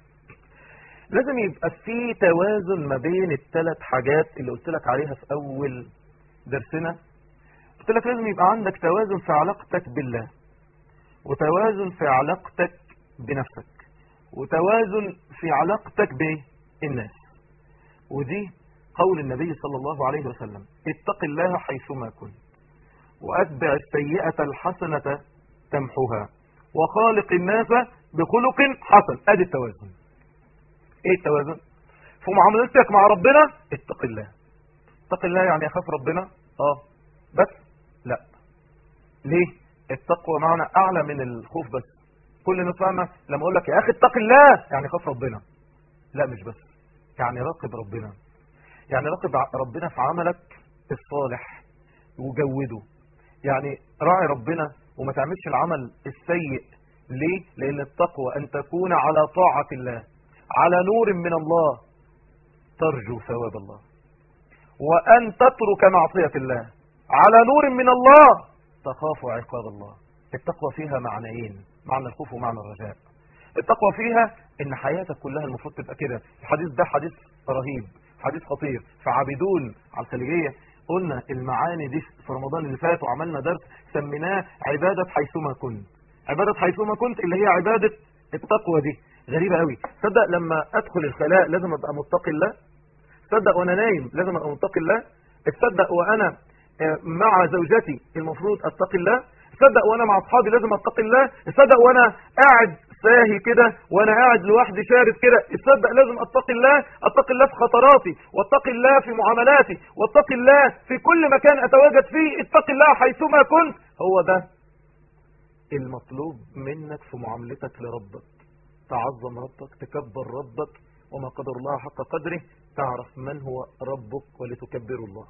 لازم يبقى في توازن ما بين الثلاث حاجات اللي قلت لك عليها في اول درسنا قلت لك لازم يبقى عندك توازن في علاقتك بالله وتوازن في علاقتك بنفسك وتوازن في علاقتك بالناس ودي قول النبي صلى الله عليه وسلم اتق الله حيثما كنت وأتبع السيئة الحسنة تمحها وخالق الناس بخلق حسن ادي التوازن ايه التوازن في معاملتك مع ربنا اتق الله اتق الله يعني اخاف ربنا اه بس لا ليه التقوى معنى اعلى من الخوف بس كل الناس فاهمه لما اقول لك يا اخي اتق الله يعني خاف ربنا لا مش بس يعني راقب ربنا يعني راقب ربنا في عملك الصالح وجوده يعني راعي ربنا وما تعملش العمل السيء ليه لان التقوى ان تكون على طاعة الله على نور من الله ترجو ثواب الله وأن تترك معصية الله على نور من الله تخاف عقاب الله التقوى فيها معنيين معنى الخوف ومعنى الرجاء التقوى فيها ان حياتك كلها المفروض تبقى كده الحديث ده حديث رهيب حديث خطير فعابدون على الخليجية قلنا المعاني دي في رمضان اللي فات وعملنا درس سميناه عبادة حيثما كنت عبادة حيثما كنت اللي هي عبادة التقوى دي غريبة قوي تصدق لما ادخل الخلاء لازم ابقى متقي الله تصدق وانا نايم لازم ابقى متقي الله تصدق وانا مع زوجتي المفروض اتقي الله تصدق وانا مع اصحابي لازم اتقي الله تصدق وانا قاعد ساهي كده وانا قاعد لوحدي شارد كده تصدق لازم اتقي الله اتقي الله في خطراتي واتقي الله في معاملاتي واتقي الله في كل مكان اتواجد فيه اتقي الله حيثما كنت هو ده المطلوب منك في معاملتك لربك تعظم ربك تكبر ربك وما قدر الله حق قدره تعرف من هو ربك ولتكبر الله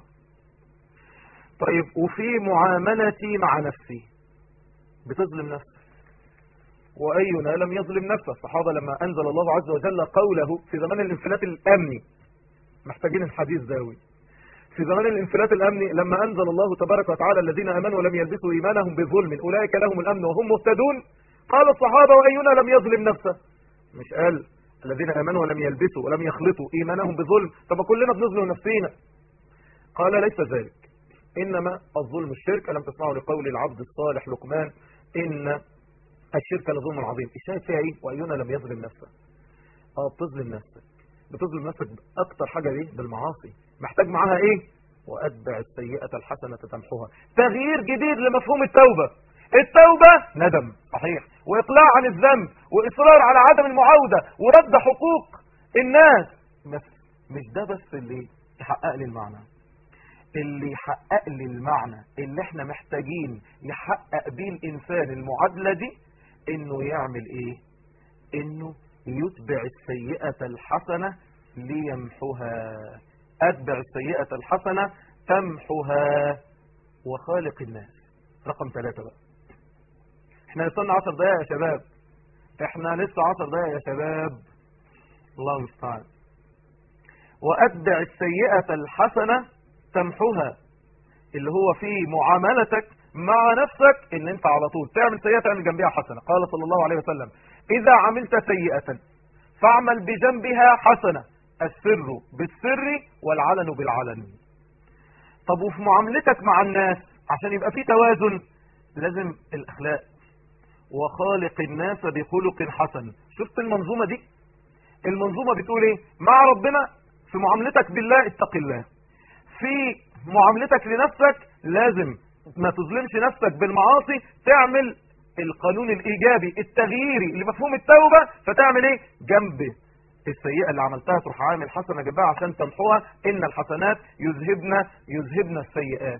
طيب وفي معاملتي مع نفسي بتظلم نفسك وأينا لم يظلم نفسه الصحابة لما أنزل الله عز وجل قوله في زمان الانفلات الأمني محتاجين الحديث داوي في زمان الانفلات الأمني لما أنزل الله تبارك وتعالى الذين أمنوا ولم يلبسوا إيمانهم بظلم أولئك لهم الأمن وهم مهتدون قال الصحابة وأينا لم يظلم نفسه مش قال الذين آمنوا ولم يلبسوا ولم يخلطوا إيمانهم بظلم طب كلنا بنظلم نفسينا قال ليس ذلك إنما الظلم الشرك ألم تسمعوا لقول العبد الصالح لقمان إن الشرك لظلم عظيم الشاهد فيها إيه وأينا لم يظلم نفسه اه بتظلم نفسك بتظلم نفسك أكتر حاجة دي بالمعاصي محتاج معاها إيه وأتبع السيئة الحسنة تمحوها تغيير جديد لمفهوم التوبة التوبة ندم صحيح وإقلاع عن الذنب وإصرار على عدم المعاودة ورد حقوق الناس بس مش ده بس اللي يحقق لي المعنى اللي يحقق لي المعنى اللي احنا محتاجين يحقق بيه الإنسان المعادلة دي انه يعمل ايه انه يتبع السيئة الحسنة ليمحها اتبع السيئة الحسنة تمحها وخالق الناس رقم ثلاثة بقى احنا نستنى عشر دقايق يا شباب احنا لسه عشر دقايق يا شباب الله المستعان واتبع السيئة الحسنة تمحها اللي هو في معاملتك مع نفسك ان انت على طول تعمل سيئة تعمل جنبها حسنة قال صلى الله عليه وسلم اذا عملت سيئة فاعمل بجنبها حسنة السر بالسر والعلن بالعلن طب وفي معاملتك مع الناس عشان يبقى في توازن لازم الاخلاق وخالق الناس بخلق حسن شفت المنظومة دي المنظومة بتقول ايه مع ربنا في معاملتك بالله اتق الله في معاملتك لنفسك لازم ما تظلمش نفسك بالمعاصي تعمل القانون الإيجابي التغييري لمفهوم التوبة فتعمل ايه جنب السيئة اللي عملتها تروح عامل حسنة جنبها عشان تمحوها إن الحسنات يذهبن يذهبن السيئات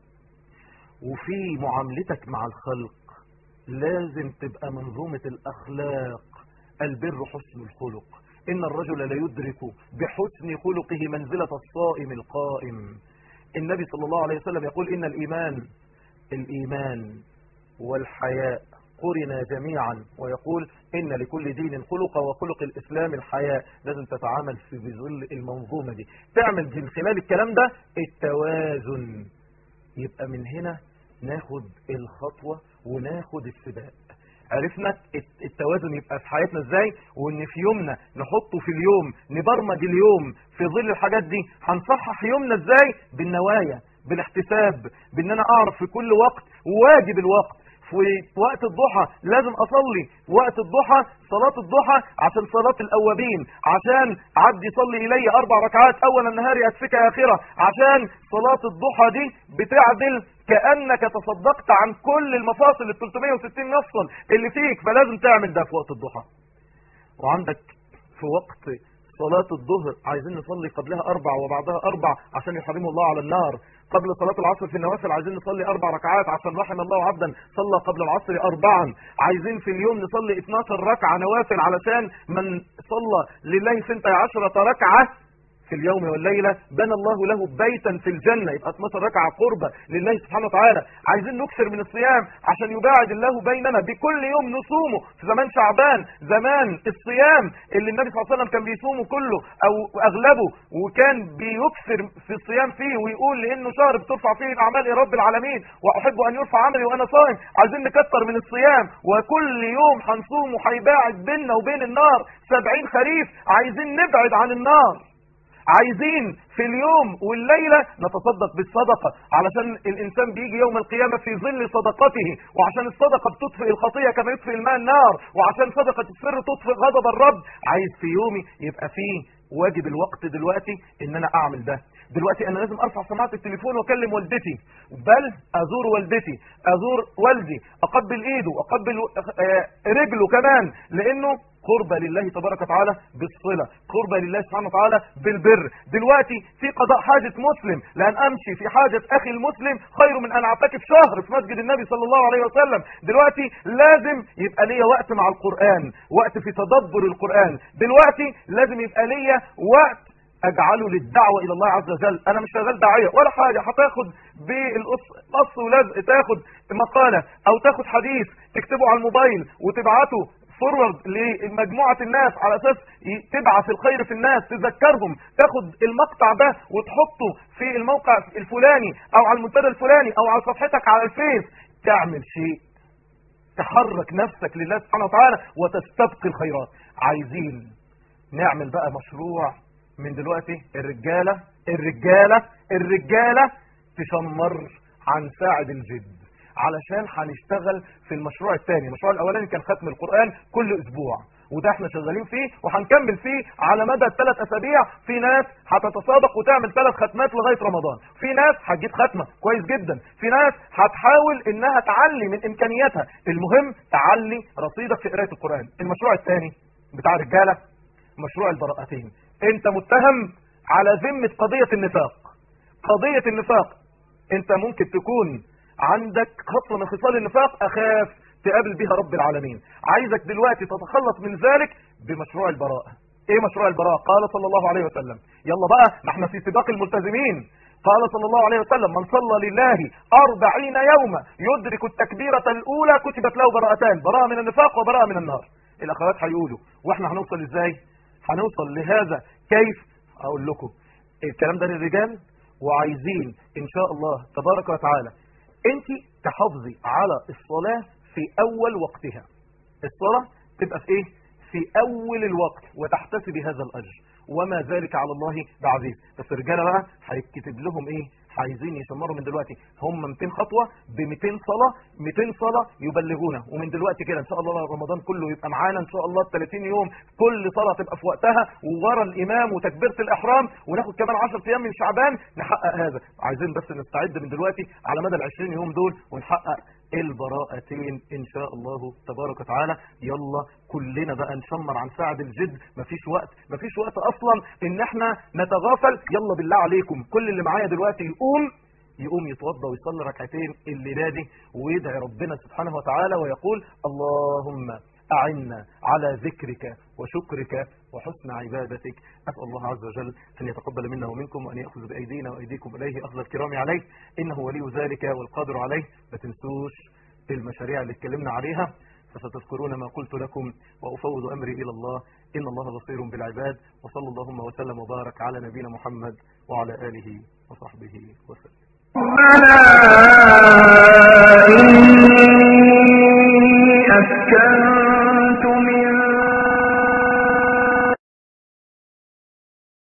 وفي معاملتك مع الخلق لازم تبقى منظومة الأخلاق البر حسن الخلق إن الرجل لا يدرك بحسن خلقه منزلة الصائم القائم النبي صلى الله عليه وسلم يقول إن الإيمان الإيمان والحياء قرنا جميعا ويقول إن لكل دين خلق وخلق الإسلام الحياء لازم تتعامل في بظل المنظومة دي تعمل من خلال الكلام ده التوازن يبقى من هنا ناخد الخطوة وناخد السباق عرفنا التوازن يبقى في حياتنا ازاي وان في يومنا نحطه في اليوم نبرمج اليوم في ظل الحاجات دي هنصحح يومنا ازاي بالنوايا بالاحتساب بان انا اعرف في كل وقت واجب الوقت في وقت الضحى لازم اصلي وقت الضحى صلاة الضحى عشان صلاة الاوابين عشان عبد يصلي الي اربع ركعات اول النهار يكفيك اخرة عشان صلاة الضحى دي بتعدل كأنك تصدقت عن كل المفاصل ال 360 مفصل اللي فيك فلازم تعمل ده في وقت الضحى وعندك في وقت صلاة الظهر عايزين نصلي قبلها أربع وبعدها أربع عشان يحرموا الله على النار قبل صلاة العصر في النوافل عايزين نصلي أربع ركعات عشان رحم الله عبدا صلى قبل العصر أربعا عايزين في اليوم نصلي 12 ركعة نوافل علشان من صلى لله سنتي عشرة ركعة في في اليوم والليلة بنى الله له بيتا في الجنة يبقى 12 ركعة قربة لله سبحانه وتعالى عايزين نكثر من الصيام عشان يباعد الله بيننا بكل يوم نصومه في زمان شعبان زمان الصيام اللي النبي صلى الله عليه وسلم كان بيصومه كله او اغلبه وكان بيكثر في الصيام فيه ويقول لانه شهر بترفع فيه الاعمال الى رب العالمين واحب ان يرفع عملي وانا صائم عايزين نكتر من الصيام وكل يوم هنصوم وهيباعد بيننا وبين النار 70 خريف عايزين نبعد عن النار عايزين في اليوم والليلة نتصدق بالصدقة علشان الإنسان بيجي يوم القيامة في ظل صدقته وعشان الصدقة بتطفئ الخطية كما يطفئ الماء النار وعشان صدقة السر تطفئ غضب الرب عايز في يومي يبقى فيه واجب الوقت دلوقتي ان انا اعمل ده دلوقتي انا لازم ارفع سماعه التليفون واكلم والدتي بل ازور والدتي ازور والدي اقبل ايده اقبل رجله كمان لانه قربة لله تبارك وتعالى بالصلة قربة لله سبحانه وتعالى بالبر دلوقتي في قضاء حاجة مسلم لأن أمشي في حاجة أخي المسلم خير من أن أعتكف شهر في مسجد النبي صلى الله عليه وسلم دلوقتي لازم يبقى ليا وقت مع القرآن وقت في تدبر القرآن دلوقتي لازم يبقى ليا وقت اجعله للدعوة الى الله عز وجل انا مش شغال داعية ولا حاجة هتاخد بالقص ولزق تاخد مقالة او تاخد حديث تكتبه على الموبايل وتبعته فورورد لمجموعة الناس على اساس تبعث الخير في الناس تذكرهم تاخد المقطع ده وتحطه في الموقع الفلاني او على المنتدى الفلاني او على صفحتك على الفيس تعمل شيء تحرك نفسك لله سبحانه وتعالى وتستبقي الخيرات عايزين نعمل بقى مشروع من دلوقتي الرجالة الرجالة الرجالة تشمر عن ساعد الجد علشان هنشتغل في المشروع الثاني المشروع الاولاني كان ختم القرآن كل اسبوع وده احنا شغالين فيه وهنكمل فيه على مدى الثلاث اسابيع في ناس هتتسابق وتعمل ثلاث ختمات لغايه رمضان في ناس هتجيب ختمه كويس جدا في ناس هتحاول انها تعلي من امكانياتها المهم تعلي رصيدك في قرايه القران المشروع الثاني بتاع الرجاله مشروع البراءتين انت متهم على ذمه قضيه النفاق قضيه النفاق انت ممكن تكون عندك خصلة من خصال النفاق اخاف تقابل بها رب العالمين عايزك دلوقتي تتخلص من ذلك بمشروع البراءة ايه مشروع البراءة قال صلى الله عليه وسلم يلا بقى نحن في سباق الملتزمين قال صلى الله عليه وسلم من صلى لله أربعين يوما يدرك التكبيرة الأولى كتبت له براءتان براءة من النفاق وبراءة من النار الأخوات هيقولوا واحنا هنوصل ازاي هنوصل لهذا كيف اقول لكم الكلام ده للرجال وعايزين ان شاء الله تبارك وتعالى انت تحافظي على الصلاة في اول وقتها الصلاة تبقى في ايه في اول الوقت وتحتسبي هذا الاجر وما ذلك على الله بعزيز بس الرجاله بقى هيتكتب لهم ايه عايزين يشمروا من دلوقتي هم 200 خطوة ب 200 صلاة 200 صلاة يبلغونا ومن دلوقتي كده ان شاء الله رمضان كله يبقى معانا ان شاء الله 30 يوم كل صلاة تبقى في وقتها وورا الامام وتكبيرة الاحرام وناخد كمان 10 ايام من شعبان نحقق هذا عايزين بس نستعد من دلوقتي على مدى ال 20 يوم دول ونحقق البراءتين ان شاء الله تبارك وتعالى يلا كلنا بقى نشمر عن ساعد الجد مفيش وقت مفيش وقت اصلا ان احنا نتغافل يلا بالله عليكم كل اللي معايا دلوقتي يقوم يقوم يتوضى ويصلي ركعتين الليله دي ويدعي ربنا سبحانه وتعالى ويقول اللهم أعنا على ذكرك وشكرك وحسن عبادتك أسأل الله عز وجل أن يتقبل منا ومنكم وأن يأخذ بأيدينا وأيديكم إليه أخذ الكرام عليه إنه ولي ذلك والقادر عليه ما تنسوش المشاريع اللي اتكلمنا عليها فستذكرون ما قلت لكم وأفوض أمري إلى الله إن الله بصير بالعباد وصلى اللهم وسلم وبارك على نبينا محمد وعلى آله وصحبه وسلم